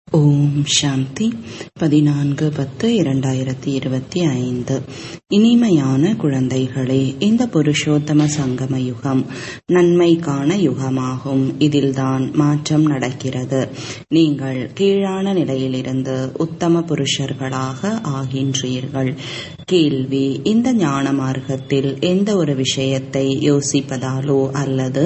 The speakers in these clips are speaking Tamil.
ஓம் சாந்தி பதினான்கு பத்து இரண்டாயிரத்தி இருபத்தி ஐந்து இனிமையான குழந்தைகளே இந்த புருஷோத்தம சங்கம யுகம் நன்மைக்கான யுகமாகும் இதில்தான் மாற்றம் நடக்கிறது நீங்கள் கீழான நிலையிலிருந்து உத்தம புருஷர்களாக ஆகின்றீர்கள் கேள்வி இந்த ஞான மார்க்கத்தில் எந்த ஒரு விஷயத்தை யோசிப்பதாலோ அல்லது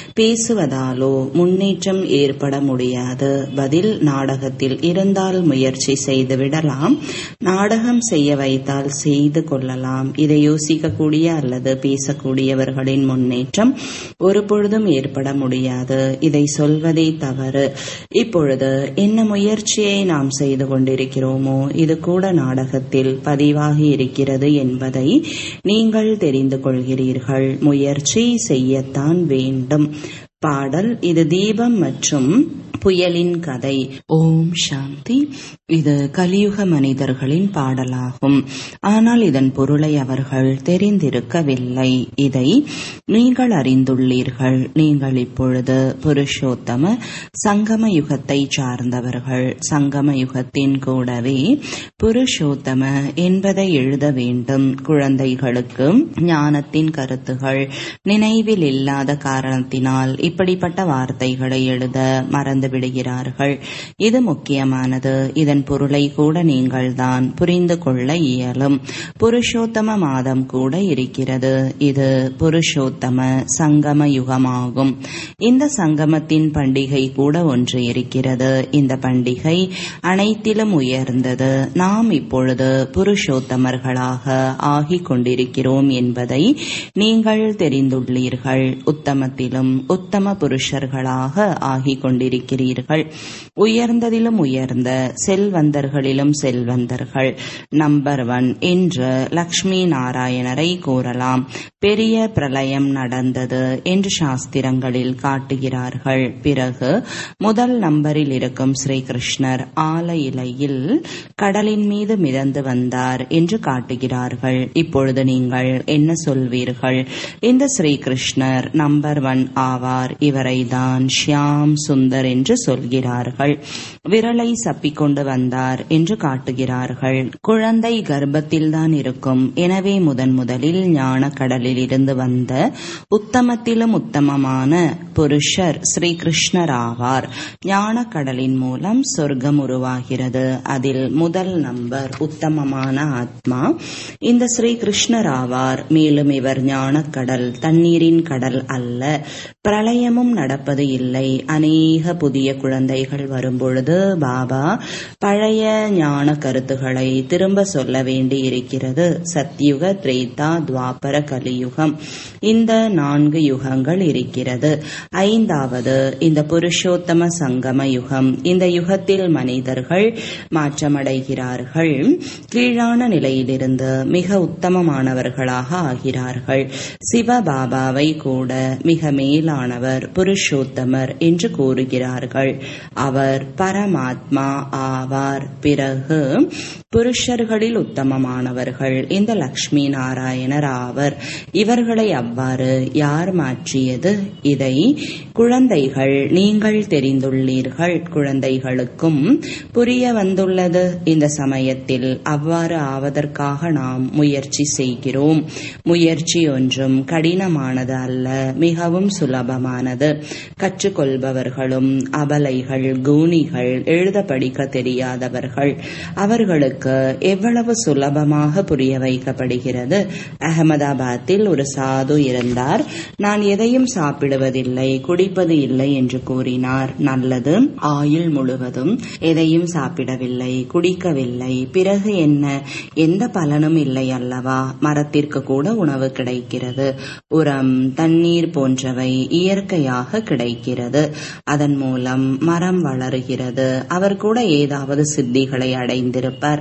பேசுவதாலோ முன்னேற்றம் ஏற்பட முடியாது பதில் நாடகத்தில் இருந்தால் முயற்சி செய்து விடலாம் நாடகம் செய்ய வைத்தால் செய்து கொள்ளலாம் இதை யோசிக்கக்கூடிய அல்லது பேசக்கூடியவர்களின் முன்னேற்றம் ஒரு பொழுதும் ஏற்பட முடியாது இதை சொல்வதே தவறு இப்பொழுது என்ன முயற்சியை நாம் செய்து கொண்டிருக்கிறோமோ இது கூட நாடகத்தில் பதிவாகி இருக்கிறது என்பதை நீங்கள் தெரிந்து கொள்கிறீர்கள் முயற்சி செய்யத்தான் வேண்டும் பாடல் இது தீபம் மற்றும் புயலின் கதை ஓம் சாந்தி இது கலியுக மனிதர்களின் பாடலாகும் ஆனால் இதன் பொருளை அவர்கள் தெரிந்திருக்கவில்லை இதை நீங்கள் அறிந்துள்ளீர்கள் நீங்கள் இப்பொழுது புருஷோத்தம சங்கம யுகத்தை சார்ந்தவர்கள் சங்கம யுகத்தின் கூடவே புருஷோத்தம என்பதை எழுத வேண்டும் குழந்தைகளுக்கு ஞானத்தின் கருத்துகள் நினைவில் இல்லாத காரணத்தினால் இப்படிப்பட்ட வார்த்தைகளை எழுத மறந்து விடுகிறார்கள் இது முக்கியமானது இதன் பொருளை கூட நீங்கள் தான் புரிந்து கொள்ள இயலும் புருஷோத்தம மாதம் கூட இருக்கிறது இது புருஷோத்தம சங்கம யுகமாகும் இந்த சங்கமத்தின் பண்டிகை கூட ஒன்று இருக்கிறது இந்த பண்டிகை அனைத்திலும் உயர்ந்தது நாம் இப்பொழுது புருஷோத்தமர்களாக ஆகிக் கொண்டிருக்கிறோம் என்பதை நீங்கள் தெரிந்துள்ளீர்கள் உத்தமத்திலும் உத்தம புருஷர்களாக ஆகிக் கொண்டிருக்கிறீர்கள் உயர்ந்ததிலும் உயர்ந்த செல்வந்தர்களிலும் செல்வந்தர்கள் நம்பர் ஒன் என்று லக்ஷ்மி நாராயணரை கூறலாம் பெரிய பிரளயம் நடந்தது என்று சாஸ்திரங்களில் காட்டுகிறார்கள் பிறகு முதல் நம்பரில் இருக்கும் ஸ்ரீகிருஷ்ணர் ஆல இலையில் கடலின் மீது மிதந்து வந்தார் என்று காட்டுகிறார்கள் இப்பொழுது நீங்கள் என்ன சொல்வீர்கள் இந்த ஸ்ரீகிருஷ்ணர் நம்பர் ஒன் ஆவார் இவரை தான் ஷியாம் சுந்தர் என்று சொல்கிறார்கள் விரலை சப்பிக்கொண்டு வந்தார் என்று காட்டுகிறார்கள் குழந்தை கர்ப்பத்தில் தான் இருக்கும் எனவே முதன் முதலில் ஞான கடலில் இருந்து வந்த உத்தமத்திலும் உத்தமமான புருஷர் ஸ்ரீகிருஷ்ணர் ஆவார் ஞான கடலின் மூலம் சொர்க்கம் உருவாகிறது அதில் முதல் நம்பர் உத்தமமான ஆத்மா இந்த ஸ்ரீகிருஷ்ணர் ஆவார் மேலும் இவர் ஞான கடல் தண்ணீரின் கடல் அல்ல பிரளயமும் நடப்பது இல்லை அநேக புதிய குழந்தைகள் வரும்பொழுது பாபா பழைய ஞான கருத்துக்களை திரும்ப சொல்ல வேண்டி இருக்கிறது சத்யுக திரேதா துவாபர கலியுகம் இந்த நான்கு யுகங்கள் இருக்கிறது ஐந்தாவது இந்த புருஷோத்தம சங்கம யுகம் இந்த யுகத்தில் மனிதர்கள் மாற்றமடைகிறார்கள் கீழான நிலையிலிருந்து மிக உத்தமமானவர்களாக ஆகிறார்கள் சிவபாபாவை கூட மிக மேலானவர் புருஷோத்தமர் என்று கூறுகிறார்கள் அவர் பரமாத்மா ஆவார் பிறகு புருஷர்களில் உத்தமமானவர்கள் இந்த லக்ஷ்மி நாராயணர் ஆவர் இவர்களை அவ்வாறு யார் மாற்றியது இதை குழந்தைகள் நீங்கள் தெரிந்துள்ளீர்கள் குழந்தைகளுக்கும் புரிய வந்துள்ளது இந்த சமயத்தில் அவ்வாறு ஆவதற்காக நாம் முயற்சி செய்கிறோம் முயற்சி ஒன்றும் கடினமானது அல்ல மிகவும் சுலபமானது கற்றுக்கொள்பவர்களும் அபலைகள் கூனிகள் எழுத படிக்க தெரியாதவர்கள் அவர்களுக்கு எவ்வளவு சுலபமாக புரிய வைக்கப்படுகிறது அகமதாபாத்தில் ஒரு சாது இருந்தார் நான் எதையும் சாப்பிடுவதில்லை குடிப்பது இல்லை என்று கூறினார் நல்லது ஆயுள் முழுவதும் எதையும் சாப்பிடவில்லை குடிக்கவில்லை பிறகு என்ன எந்த பலனும் இல்லை அல்லவா மரத்திற்கு கூட உணவு கிடைக்கிறது உரம் தண்ணீர் போன்றவை இயற்கையாக கிடைக்கிறது அதன் மூலம் மரம் வளருகிறது அவர் கூட ஏதாவது சித்திகளை அடைந்திருப்பார்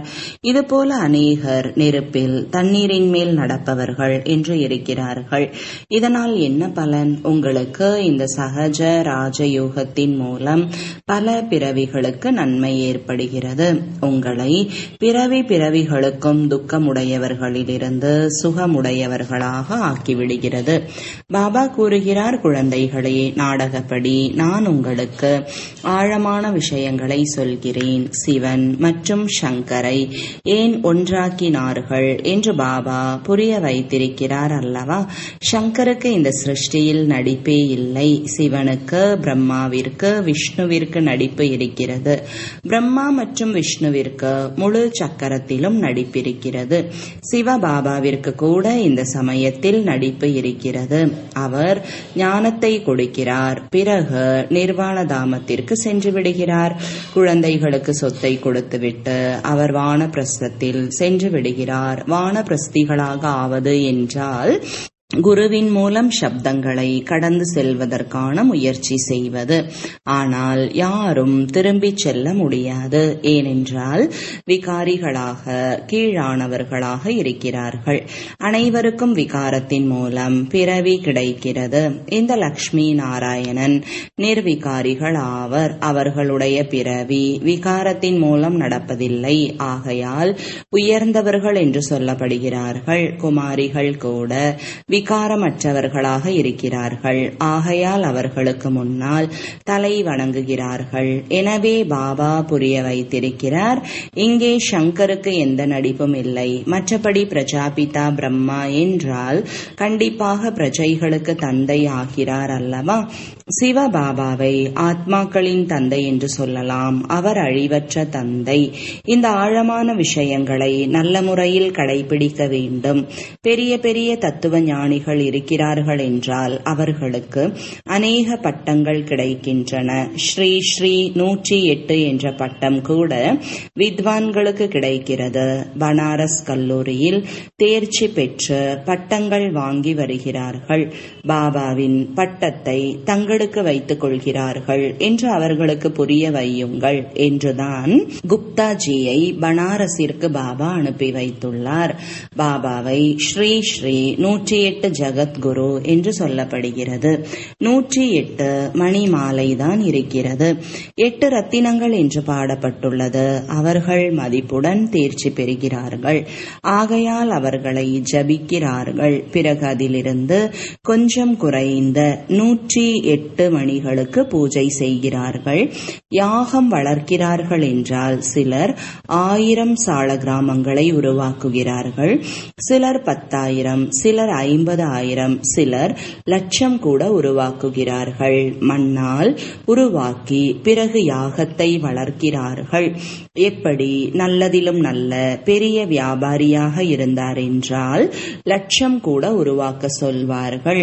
இதுபோல அநேகர் நெருப்பில் தண்ணீரின் மேல் நடப்பவர்கள் என்று இருக்கிறார்கள் இதனால் என்ன பலன் உங்களுக்கு இந்த சகஜ ராஜயோகத்தின் மூலம் பல பிறவிகளுக்கு நன்மை ஏற்படுகிறது உங்களை பிறவி பிறவிகளுக்கும் துக்கமுடையவர்களிலிருந்து சுகமுடையவர்களாக ஆக்கிவிடுகிறது பாபா கூறுகிறார் குழந்தைகளே நாடகப்படி நான் உங்களுக்கு ஆழமான விஷயங்களை சொல்கிறேன் சிவன் மற்றும் சங்கரை ஏன் ஒன்றாக்கினார்கள் என்று பாபா புரிய வைத்திருக்கிறார் அல்லவா சங்கருக்கு இந்த சிருஷ்டியில் நடிப்பே இல்லை சிவனுக்கு பிரம்மாவிற்கு விஷ்ணுவிற்கு நடிப்பு இருக்கிறது பிரம்மா மற்றும் விஷ்ணுவிற்கு முழு சக்கரத்திலும் நடிப்பிருக்கிறது சிவபாபாவிற்கு கூட இந்த சமயத்தில் நடிப்பு இருக்கிறது அவர் ஞானத்தை கொடுக்கிறார் பிறகு நிர்வாண தாமத்திற்கு சென்று விடுகிறார் குழந்தைகளுக்கு சொத்தை கொடுத்துவிட்டு அவர் வானப்பிரஸ்தத்தில் சென்று விடுகிறார் வானப்பிரஸ்திகளாக ஆவது என்றால் குருவின் மூலம் சப்தங்களை கடந்து செல்வதற்கான முயற்சி செய்வது ஆனால் யாரும் திரும்பிச் செல்ல முடியாது ஏனென்றால் விகாரிகளாக கீழானவர்களாக இருக்கிறார்கள் அனைவருக்கும் விகாரத்தின் மூலம் பிறவி கிடைக்கிறது இந்த லக்ஷ்மி நாராயணன் நிர்விகாரிகள் ஆவர் அவர்களுடைய பிறவி விகாரத்தின் மூலம் நடப்பதில்லை ஆகையால் உயர்ந்தவர்கள் என்று சொல்லப்படுகிறார்கள் குமாரிகள் கூட விகாரமற்றவர்களாக இருக்கிறார்கள் ஆகையால் அவர்களுக்கு முன்னால் தலை வணங்குகிறார்கள் எனவே பாபா புரிய வைத்திருக்கிறார் இங்கே சங்கருக்கு எந்த நடிப்பும் இல்லை மற்றபடி பிரஜாபிதா பிரம்மா என்றால் கண்டிப்பாக பிரஜைகளுக்கு தந்தை ஆகிறார் அல்லவா சிவபாபாவை ஆத்மாக்களின் தந்தை என்று சொல்லலாம் அவர் அழிவற்ற தந்தை இந்த ஆழமான விஷயங்களை நல்ல முறையில் கடைபிடிக்க வேண்டும் பெரிய பெரிய தத்துவ ஞானிகள் இருக்கிறார்கள் என்றால் அவர்களுக்கு அநேக பட்டங்கள் கிடைக்கின்றன ஸ்ரீ ஸ்ரீ நூற்றி எட்டு என்ற பட்டம் கூட வித்வான்களுக்கு கிடைக்கிறது பனாரஸ் கல்லூரியில் தேர்ச்சி பெற்று பட்டங்கள் வாங்கி வருகிறார்கள் பாபாவின் பட்டத்தை தங்களுக்கு வைத்துக் கொள்கிறார்கள் என்று அவர்களுக்கு புரிய வையுங்கள் என்றுதான் குப்தாஜியை பனாரஸிற்கு பாபா அனுப்பி வைத்துள்ளார் பாபாவை ஸ்ரீ ஸ்ரீ நூற்றி எட்டு ஜகத்குரு என்று சொல்லப்படுகிறது நூற்றி எட்டு மணி மாலை தான் இருக்கிறது எட்டு ரத்தினங்கள் என்று பாடப்பட்டுள்ளது அவர்கள் மதிப்புடன் தேர்ச்சி பெறுகிறார்கள் ஆகையால் அவர்களை ஜபிக்கிறார்கள் பிறகு அதிலிருந்து கொஞ்சம் குறைந்த நூற்றி எட்டு மணிகளுக்கு பூஜை செய்கிறார்கள் யாகம் வளர்க்கிறார்கள் என்றால் சிலர் ஆயிரம் சால கிராமங்களை உருவாக்குகிறார்கள் சிலர் பத்தாயிரம் சிலர் ஐம்பது ஆயிரம் சிலர் லட்சம் கூட உருவாக்குகிறார்கள் மண்ணால் உருவாக்கி பிறகு யாகத்தை வளர்க்கிறார்கள் எப்படி நல்லதிலும் நல்ல பெரிய வியாபாரியாக இருந்தார் என்றால் லட்சம் கூட உருவாக்க சொல்வார்கள்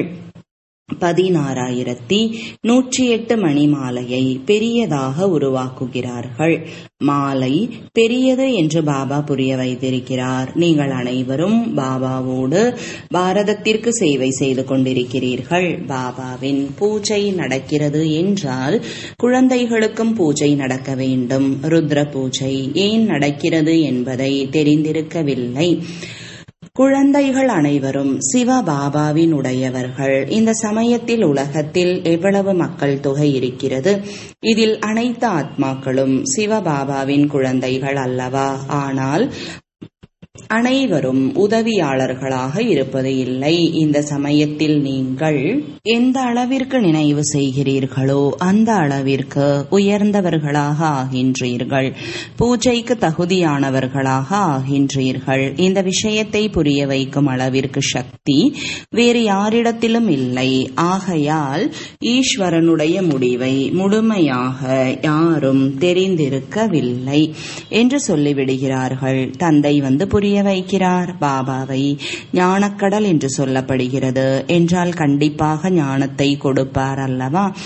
பதினாறாயிரத்தி நூற்றி எட்டு மணி மாலையை பெரியதாக உருவாக்குகிறார்கள் மாலை பெரியது என்று பாபா புரிய வைத்திருக்கிறார் நீங்கள் அனைவரும் பாபாவோடு பாரதத்திற்கு சேவை செய்து கொண்டிருக்கிறீர்கள் பாபாவின் பூஜை நடக்கிறது என்றால் குழந்தைகளுக்கும் பூஜை நடக்க வேண்டும் ருத்ர பூஜை ஏன் நடக்கிறது என்பதை தெரிந்திருக்கவில்லை குழந்தைகள் அனைவரும் சிவபாபாவின் உடையவர்கள் இந்த சமயத்தில் உலகத்தில் எவ்வளவு மக்கள் தொகை இருக்கிறது இதில் அனைத்து ஆத்மாக்களும் சிவபாபாவின் குழந்தைகள் அல்லவா ஆனால் அனைவரும் உதவியாளர்களாக இருப்பது இல்லை இந்த சமயத்தில் நீங்கள் எந்த அளவிற்கு நினைவு செய்கிறீர்களோ அந்த அளவிற்கு உயர்ந்தவர்களாக ஆகின்றீர்கள் பூஜைக்கு தகுதியானவர்களாக ஆகின்றீர்கள் இந்த விஷயத்தை புரிய வைக்கும் அளவிற்கு சக்தி வேறு யாரிடத்திலும் இல்லை ஆகையால் ஈஸ்வரனுடைய முடிவை முழுமையாக யாரும் தெரிந்திருக்கவில்லை என்று சொல்லிவிடுகிறார்கள் தந்தை வந்து புரிய வைக்கிறார் பாபாவை ஞானக்கடல் என்று சொல்லப்படுகிறது என்றால் கண்டிப்பாக ஞானத்தை கொடுப்பார் அல்லவா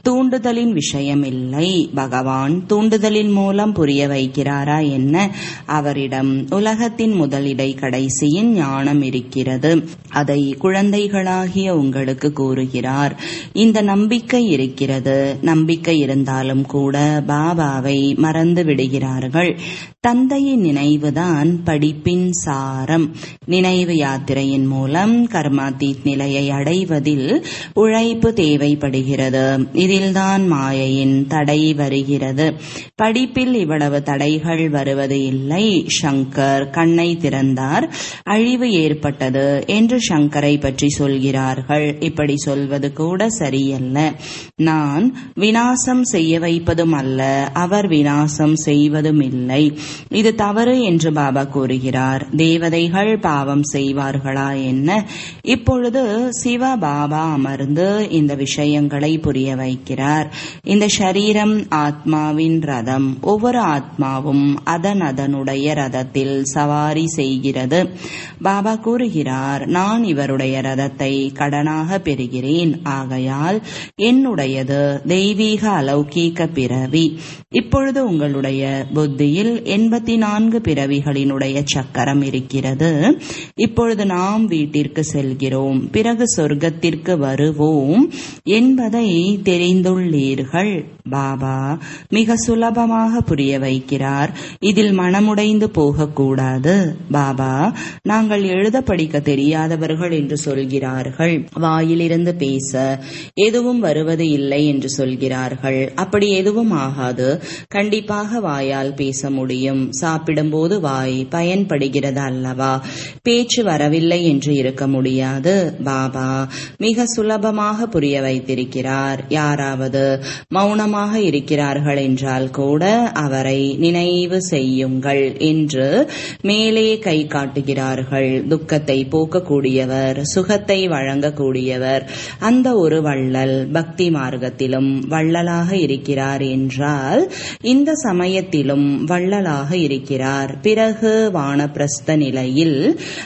தூண்டுதலின் விஷயம் இல்லை பகவான் தூண்டுதலின் மூலம் புரிய வைக்கிறாரா என்ன அவரிடம் உலகத்தின் முதலிடை கடைசியின் ஞானம் இருக்கிறது அதை குழந்தைகளாகிய உங்களுக்கு கூறுகிறார் இந்த நம்பிக்கை இருக்கிறது நம்பிக்கை இருந்தாலும் கூட பாபாவை மறந்து விடுகிறார்கள் தந்தையின் நினைவுதான் படிப்பின் சாரம் நினைவு யாத்திரையின் மூலம் கர்மாத்தீத் நிலையை அடைவதில் உழைப்பு தேவைப்படுகிறது இதில்தான் மாயையின் தடை வருகிறது படிப்பில் இவ்வளவு தடைகள் வருவது இல்லை சங்கர் கண்ணை திறந்தார் அழிவு ஏற்பட்டது என்று சங்கரை பற்றி சொல்கிறார்கள் இப்படி சொல்வது கூட சரியல்ல நான் வினாசம் செய்ய வைப்பதும் அல்ல அவர் வினாசம் செய்வதும் இல்லை இது தவறு என்று பாபா கூறுகிறார் தேவதைகள் பாவம் செய்வார்களா என்ன இப்பொழுது சிவ பாபா அமர்ந்து இந்த விஷயங்களை புரிய வைக்கிறார் இந்த சரீரம் ஆத்மாவின் ரதம் ஒவ்வொரு ஆத்மாவும் அதன் அதனுடைய ரதத்தில் சவாரி செய்கிறது பாபா கூறுகிறார் நான் இவருடைய ரதத்தை கடனாக பெறுகிறேன் ஆகையால் என்னுடையது தெய்வீக அலௌகீக பிறவி இப்பொழுது உங்களுடைய புத்தியில் எண்பத்தி நான்கு பிறவிகளினுடைய சக்கரம் இருக்கிறது இப்பொழுது நாம் வீட்டிற்கு செல்கிறோம் பிறகு சொர்க்கத்திற்கு வருவோம் என்பதை தெரிந்துள்ளீர்கள் பாபா மிக சுலபமாக புரிய வைக்கிறார் இதில் மனமுடைந்து போகக்கூடாது பாபா நாங்கள் எழுத படிக்க தெரியாதவர்கள் என்று சொல்கிறார்கள் வாயிலிருந்து பேச எதுவும் வருவது இல்லை என்று சொல்கிறார்கள் அப்படி எதுவும் ஆகாது கண்டிப்பாக வாயால் பேச முடியும் சாப்பிடும்போது வாய் பயன்படுகிறது அல்லவா பேச்சு வரவில்லை என்று இருக்க முடியாது பாபா மிக சுலபமாக புரிய வைத்திருக்கிறார் யாராவது மௌனமாக இருக்கிறார்கள் என்றால் கூட அவரை நினைவு செய்யுங்கள் என்று மேலே கை காட்டுகிறார்கள் துக்கத்தை போக்கக்கூடியவர் சுகத்தை வழங்கக்கூடியவர் அந்த ஒரு வள்ளல் பக்தி மார்க்கத்திலும் வள்ளலாக இருக்கிறார் என்றால் இந்த சமயத்திலும் வள்ளலாக இருக்கிறார் பிறகு வானப்பிரஸ்த நிலையில்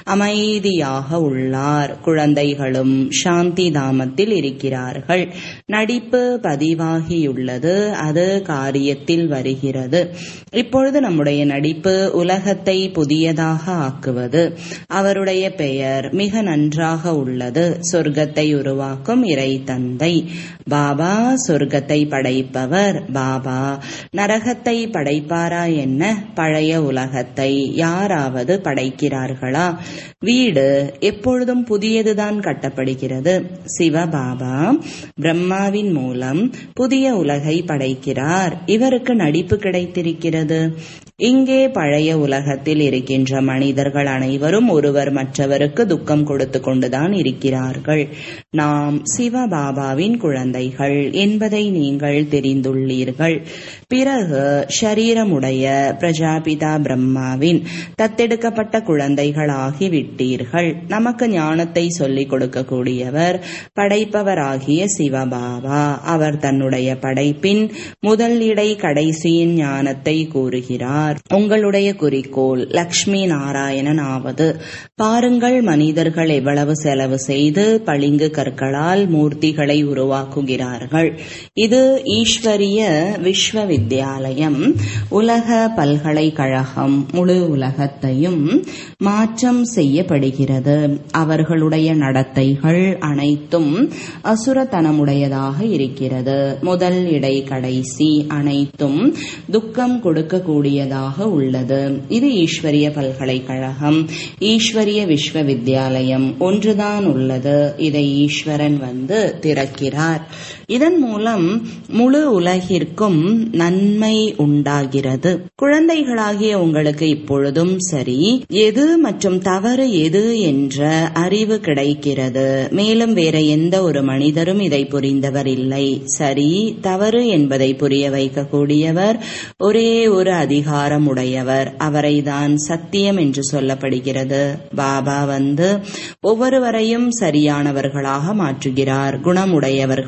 அமைதியாக உள்ளார் குழந்தைகளும் சாந்தி தாமத்தில் இருக்கிறார்கள் நடிப்பு பதிவாகியுள்ளது அது காரியத்தில் வருகிறது இப்பொழுது நம்முடைய நடிப்பு உலகத்தை புதியதாக ஆக்குவது அவருடைய பெயர் மிக நன்றாக உள்ளது சொர்க்கத்தை உருவாக்கும் இறை தந்தை பாபா சொர்க்கத்தை படைப்பவர் பாபா நரகத்தை படைப்பாரா என்ன பழைய உலகத்தை யாராவது படைக்கிறார்களா வீடு எப்பொழுதும் புதியதுதான் கட்டப்படுகிறது சிவபாபா பிரம்மாவின் மூலம் புதிய உலகை படைக்கிறார் இவருக்கு நடிப்பு கிடைத்திருக்கிறது இங்கே பழைய உலகத்தில் இருக்கின்ற மனிதர்கள் அனைவரும் ஒருவர் மற்றவருக்கு துக்கம் கொடுத்து கொண்டுதான் இருக்கிறார்கள் நாம் சிவபாபாவின் குழந்தைகள் என்பதை நீங்கள் தெரிந்துள்ளீர்கள் பிறகு ஷரீரமுடைய பிரஜாபிதா பிரம்மாவின் தத்தெடுக்கப்பட்ட குழந்தைகளாகி விட்டீர்கள் நமக்கு ஞானத்தை சொல்லிக் கொடுக்கக்கூடியவர் படைப்பவராகிய சிவபாபா அவர் தன்னுடைய படைப்பின் முதல் இடை கடைசியின் ஞானத்தை கூறுகிறார் உங்களுடைய குறிக்கோள் லக்ஷ்மி நாராயணன் ஆவது பாருங்கள் மனிதர்கள் எவ்வளவு செலவு செய்து பளிங்கு கற்களால் மூர்த்திகளை உருவாக்குகிறார்கள் இது ஈஸ்வரிய விஸ்வவித்யாலயம் உலக பல்கலைக்கழகம் முழு உலகத்தையும் மாற்றம் செய்யப்படுகிறது அவர்களுடைய நடத்தைகள் அனைத்தும் அசுரத்தனமுடையதாக இருக்கிறது முதல் இடை கடைசி அனைத்தும் துக்கம் கொடுக்கக்கூடியதாக உள்ளது இது ஈஸ்வரிய பல்கலைக்கழகம் ஈஸ்வரிய விஸ்வவித்யாலயம் ஒன்றுதான் உள்ளது இதை ஈஸ்வரன் வந்து திறக்கிறார் இதன் மூலம் முழு உலகிற்கும் நன்மை உண்டாகிறது குழந்தைகளாகிய உங்களுக்கு இப்பொழுதும் சரி எது மற்றும் தவறு எது என்ற அறிவு கிடைக்கிறது மேலும் வேற எந்த ஒரு மனிதரும் இதை புரிந்தவர் இல்லை சரி தவறு என்பதை புரிய வைக்கக்கூடியவர் ஒரே ஒரு அதிகாரம் உடையவர் அவரை தான் சத்தியம் என்று சொல்லப்படுகிறது பாபா வந்து ஒவ்வொருவரையும் சரியானவர்களாக மாற்றுகிறார் குணமுடையவர்களாக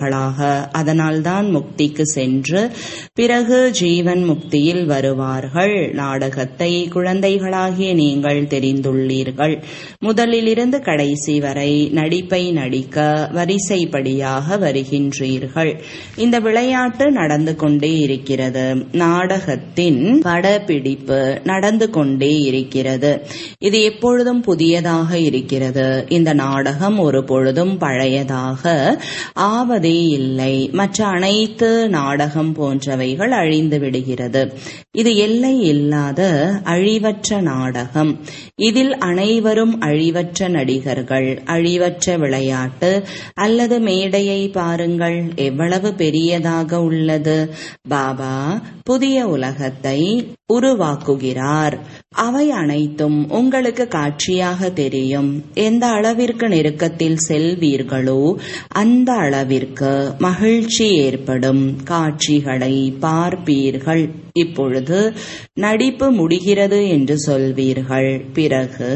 அதனால்தான் முக்திக்கு சென்று பிறகு ஜீவன் முக்தியில் வருவார்கள் நாடகத்தை குழந்தைகளாகிய நீங்கள் தெரிந்துள்ளீர்கள் முதலிலிருந்து கடைசி வரை நடிப்பை நடிக்க வரிசைப்படியாக வருகின்றீர்கள் இந்த விளையாட்டு நடந்து கொண்டே இருக்கிறது நாடகத்தின் படப்பிடிப்பு நடந்து கொண்டே இருக்கிறது இது எப்பொழுதும் புதியதாக இருக்கிறது இந்த நாடகம் ஒரு பொழுதும் பழையதாக ஆவதே இல்லை மற்ற அனைத்து நாடகம் போன்றவைகள் அழிந்து விடுகிறது இது எல்லை இல்லாத அழிவற்ற நாடகம் இதில் அனைவரும் அழிவற்ற நடிகர்கள் அழிவற்ற விளையாட்டு அல்லது மேடையை பாருங்கள் எவ்வளவு பெரியதாக உள்ளது பாபா புதிய உலகத்தை உருவாக்குகிறார் அவை அனைத்தும் உங்களுக்கு காட்சியாக தெரியும் எந்த அளவிற்கு நெருக்கத்தில் செல்வீர்களோ அந்த அளவிற்கு மகிழ்ச்சி ஏற்படும் காட்சிகளை பார்ப்பீர்கள் இப்பொழுது நடிப்பு முடிகிறது என்று சொல்வீர்கள் பிறகு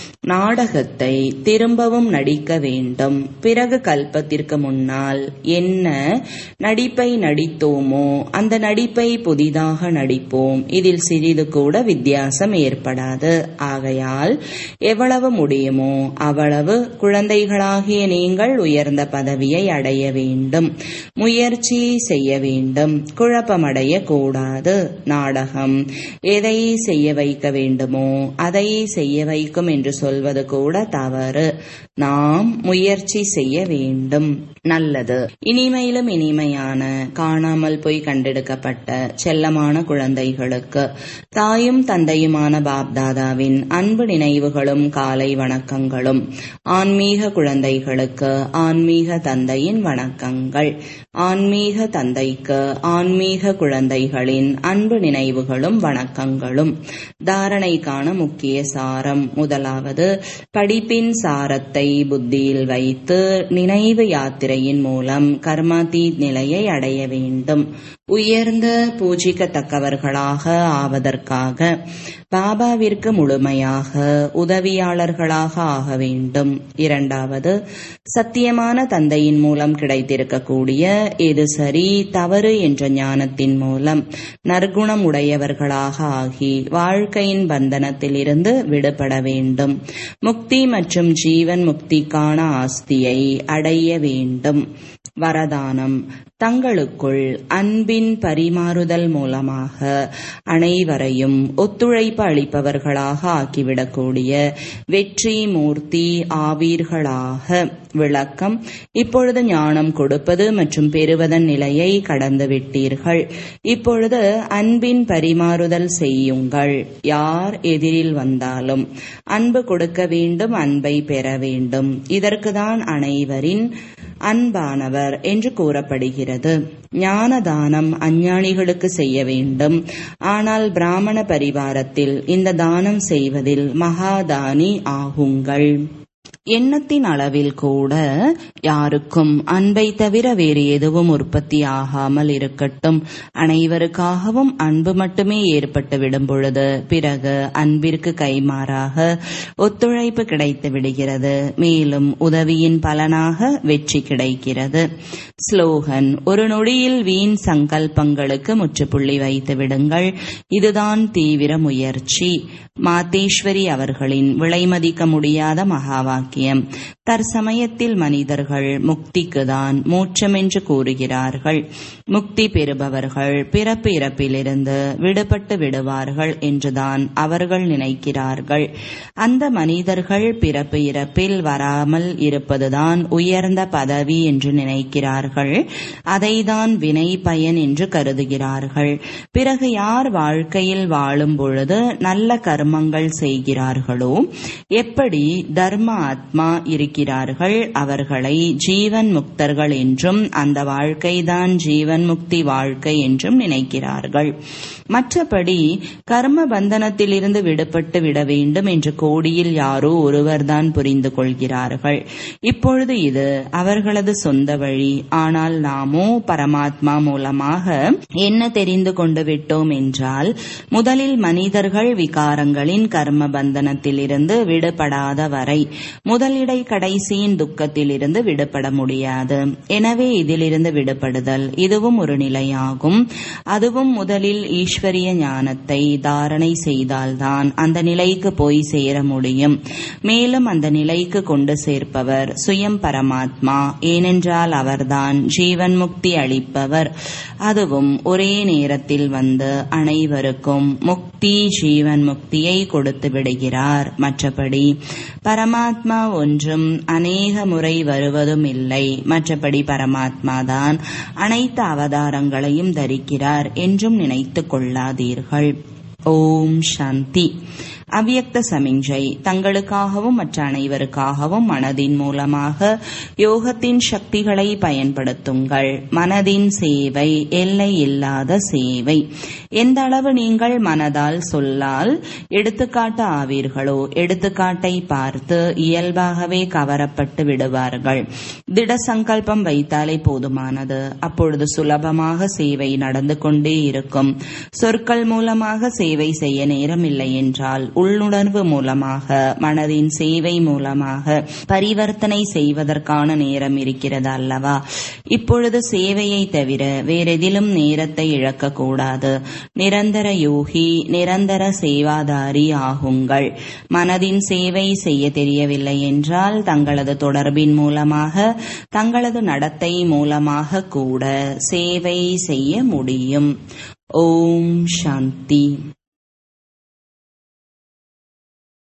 நாடகத்தை திரும்பவும் நடிக்க வேண்டும் பிறகு கல்பத்திற்கு முன்னால் என்ன நடிப்பை நடித்தோமோ அந்த நடிப்பை புதிதாக நடிப்போம் இதில் சிறிது கூட வித்தியாசம் ஏற்படாது ஆகையால் எவ்வளவு முடியுமோ அவ்வளவு குழந்தைகளாகிய நீங்கள் உயர்ந்த பதவியை அடைய வேண்டும் முயற்சி செய்ய வேண்டும் குழப்பமடைய கூடாது நாடகம் எதை செய்ய வைக்க வேண்டுமோ அதை செய்ய வைக்கும் என்று சொல்வது கூட தவறு நாம் முயற்சி செய்ய வேண்டும் நல்லது இனிமையிலும் இனிமையான காணாமல் போய் கண்டெடுக்கப்பட்ட செல்லமான குழந்தைகளுக்கு தாயும் தந்தையுமான பாப்தாதாவின் அன்பு நினைவுகளும் காலை வணக்கங்களும் ஆன்மீக குழந்தைகளுக்கு ஆன்மீக தந்தையின் வணக்கங்கள் ஆன்மீக தந்தைக்கு ஆன்மீக குழந்தைகளின் அன்பு நினைவுகளும் வணக்கங்களும் தாரணைக்கான முக்கிய சாரம் முதலாவது படிப்பின் சாரத்தை புத்தியில் வைத்து நினைவு யாத்திரையின் மூலம் கர்மாதீத் நிலையை அடைய வேண்டும் உயர்ந்த பூஜிக்கத்தக்கவர்களாக ஆவதற்காக பாபாவிற்கு முழுமையாக உதவியாளர்களாக ஆக வேண்டும் இரண்டாவது சத்தியமான தந்தையின் மூலம் கிடைத்திருக்கக்கூடிய எது சரி தவறு என்ற ஞானத்தின் மூலம் நற்குணம் உடையவர்களாக ஆகி வாழ்க்கையின் பந்தனத்திலிருந்து விடுபட வேண்டும் முக்தி மற்றும் ஜீவன் முக்திக்கான ஆஸ்தியை அடைய வேண்டும் வரதானம் தங்களுக்குள் அன்பின் பரிமாறுதல் மூலமாக அனைவரையும் ஒத்துழைப்பு அளிப்பவர்களாக ஆக்கிவிடக்கூடிய வெற்றி மூர்த்தி ஆவீர்களாக விளக்கம் இப்பொழுது ஞானம் கொடுப்பது மற்றும் பெறுவதன் நிலையை கடந்து விட்டீர்கள் இப்பொழுது அன்பின் பரிமாறுதல் செய்யுங்கள் யார் எதிரில் வந்தாலும் அன்பு கொடுக்க வேண்டும் அன்பை பெற வேண்டும் இதற்குதான் அனைவரின் அன்பானவர் என்று கூறப்படுகிறது ஞான தானம் அஞ்ஞானிகளுக்கு செய்ய வேண்டும் ஆனால் பிராமண பரிவாரத்தில் இந்த தானம் செய்வதில் மகாதானி ஆகுங்கள் எண்ணத்தின் அளவில் கூட யாருக்கும் அன்பை தவிர வேறு எதுவும் உற்பத்தி ஆகாமல் இருக்கட்டும் அனைவருக்காகவும் அன்பு மட்டுமே ஏற்பட்டு விடும் பொழுது பிறகு அன்பிற்கு கைமாறாக ஒத்துழைப்பு கிடைத்து விடுகிறது மேலும் உதவியின் பலனாக வெற்றி கிடைக்கிறது ஸ்லோகன் ஒரு நொடியில் வீண் சங்கல்பங்களுக்கு முற்றுப்புள்ளி வைத்து விடுங்கள் இதுதான் தீவிர முயற்சி மாதேஸ்வரி அவர்களின் விலைமதிக்க முடியாத மகாவாக்கியம் தற்சமயத்தில் மனிதர்கள் முக்திக்குதான் மோட்சம் என்று கூறுகிறார்கள் முக்தி பெறுபவர்கள் பிறப்பு இறப்பிலிருந்து விடுபட்டு விடுவார்கள் என்றுதான் அவர்கள் நினைக்கிறார்கள் அந்த மனிதர்கள் பிறப்பு இறப்பில் வராமல் இருப்பதுதான் உயர்ந்த பதவி என்று நினைக்கிறார்கள் அதைதான் வினை பயன் என்று கருதுகிறார்கள் பிறகு யார் வாழ்க்கையில் வாழும் பொழுது நல்ல கர்மங்கள் செய்கிறார்களோ எப்படி தர்ம ஆத்மா இருக்கிறார்கள் அவர்களை ஜீவன் முக்தர்கள் என்றும் அந்த வாழ்க்கைதான் ஜீவன் முக்தி வாழ்க்கை என்றும் நினைக்கிறார்கள் மற்றபடி கர்ம பந்தனத்திலிருந்து விடுபட்டு விட வேண்டும் என்று கோடியில் யாரோ ஒருவர்தான் புரிந்து கொள்கிறார்கள் இப்பொழுது இது அவர்களது சொந்த வழி ஆனால் நாமோ பரமாத்மா மூலமாக என்ன தெரிந்து கொண்டு விட்டோம் என்றால் முதலில் மனிதர்கள் விகாரங்களின் கர்ம பந்தனத்திலிருந்து விடுபடாத வரை முதலிடை கடைசியின் துக்கத்திலிருந்து விடுபட முடியாது எனவே இதிலிருந்து விடுபடுதல் இதுவும் ஒரு நிலையாகும் அதுவும் முதலில் ஈஸ்வரிய ஞானத்தை தாரணை செய்தால்தான் அந்த நிலைக்கு போய் சேர முடியும் மேலும் அந்த நிலைக்கு கொண்டு சேர்ப்பவர் சுயம் பரமாத்மா ஏனென்றால் அவர்தான் ஜீவன் முக்தி அளிப்பவர் அதுவும் ஒரே நேரத்தில் வந்து அனைவருக்கும் முக்தி ஜீவன் முக்தியை கொடுத்து விடுகிறார் மற்றபடி பரமாத்மா ஒன்றும் அநேக முறை வருவதும் இல்லை மற்றபடி பரமாத்மாதான் அனைத்து அவதாரங்களையும் தரிக்கிறார் என்றும் நினைத்துக் கொள்ளாதீர்கள் ஓம் சாந்தி அவ்யக்த சமிஞ்சை தங்களுக்காகவும் மற்ற அனைவருக்காகவும் மனதின் மூலமாக யோகத்தின் சக்திகளை பயன்படுத்துங்கள் மனதின் சேவை எல்லை இல்லாத சேவை எந்த அளவு நீங்கள் மனதால் சொல்லால் எடுத்துக்காட்டு ஆவீர்களோ எடுத்துக்காட்டை பார்த்து இயல்பாகவே கவரப்பட்டு விடுவார்கள் திட சங்கல்பம் வைத்தாலே போதுமானது அப்பொழுது சுலபமாக சேவை நடந்து கொண்டே இருக்கும் சொற்கள் மூலமாக சேவை செய்ய நேரமில்லை என்றால் உள்ளுணர்வு மூலமாக மனதின் சேவை மூலமாக பரிவர்த்தனை செய்வதற்கான நேரம் இருக்கிறது அல்லவா இப்பொழுது சேவையை தவிர வேறெதிலும் நேரத்தை இழக்கக்கூடாது நிரந்தர யோகி நிரந்தர சேவாதாரி ஆகுங்கள் மனதின் சேவை செய்ய தெரியவில்லை என்றால் தங்களது தொடர்பின் மூலமாக தங்களது நடத்தை மூலமாக கூட சேவை செய்ய முடியும் ஓம் சாந்தி